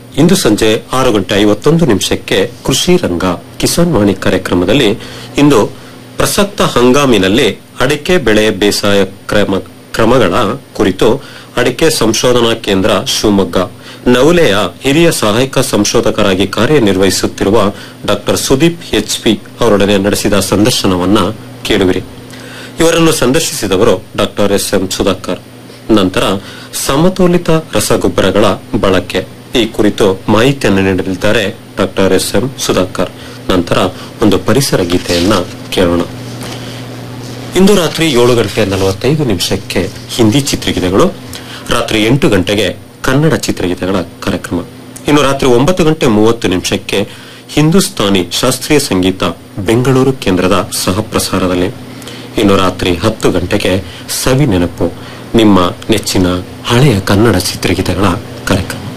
ಇಂದು ಸಂಜೆ ಆರು ಗಂಟೆ ಐವತ್ತೊಂದು ನಿಮಿಷಕ್ಕೆ ಕೃಷಿ ರಂಗ ಕಿಸಾನ್ ವಾಣಿ ಕಾರ್ಯಕ್ರಮದಲ್ಲಿ ಇಂದು ಪ್ರಸಕ್ತ ಹಂಗಾಮಿನಲ್ಲಿ ಅಡಿಕೆ ಬೆಳೆ ಬೇಸಾಯ ಕ್ರಮ ಕ್ರಮಗಳ ಕುರಿತು ಅಡಿಕೆ ಸಂಶೋಧನಾ ಕೇಂದ್ರ ಶಿವಮೊಗ್ಗ ನವಲೆಯ ಹಿರಿಯ ಸಹಾಯಕ ಸಂಶೋಧಕರಾಗಿ ಕಾರ್ಯನಿರ್ವಹಿಸುತ್ತಿರುವ ಡಾಕ್ಟರ್ ಸುದೀಪ್ ಎಚ್ಪಿ ಅವರೊಡನೆ ನಡೆಸಿದ ಸಂದರ್ಶನವನ್ನ ಕೇಳುವಿರಿ ಇವರನ್ನು ಸಂದರ್ಶಿಸಿದವರು ಡಾಕ್ಟರ್ ಎಸ್ ಎಂ ಸುಧಾಕರ್ ನಂತರ ಸಮತೋಲಿತ ರಸಗೊಬ್ಬರಗಳ ಬಳಕೆ ಈ ಕುರಿತು ಮಾಹಿತಿಯನ್ನು ನೀಡಲಿದ್ದಾರೆ ಡಾಕ್ಟರ್ ಎಸ್ ಎಂ ಸುಧಾಕರ್ ನಂತರ ಒಂದು ಪರಿಸರ ಗೀತೆಯನ್ನ ಕೇಳೋಣ ಇಂದು ರಾತ್ರಿ ಏಳು ಗಂಟೆ ನಲವತ್ತೈದು ನಿಮಿಷಕ್ಕೆ ಹಿಂದಿ ಚಿತ್ರಗೀತೆಗಳು ರಾತ್ರಿ ಎಂಟು ಗಂಟೆಗೆ ಕನ್ನಡ ಚಿತ್ರಗೀತೆಗಳ ಕಾರ್ಯಕ್ರಮ ಇನ್ನು ರಾತ್ರಿ ಒಂಬತ್ತು ಗಂಟೆ ಮೂವತ್ತು ನಿಮಿಷಕ್ಕೆ ಹಿಂದೂಸ್ತಾನಿ ಶಾಸ್ತ್ರೀಯ ಸಂಗೀತ ಬೆಂಗಳೂರು ಕೇಂದ್ರದ ಸಹ ಪ್ರಸಾರದಲ್ಲಿ ಇನ್ನು ರಾತ್ರಿ ಹತ್ತು ಗಂಟೆಗೆ ಸವಿ ನೆನಪು ನಿಮ್ಮ ನೆಚ್ಚಿನ ಹಳೆಯ ಕನ್ನಡ ಚಿತ್ರಗೀತೆಗಳ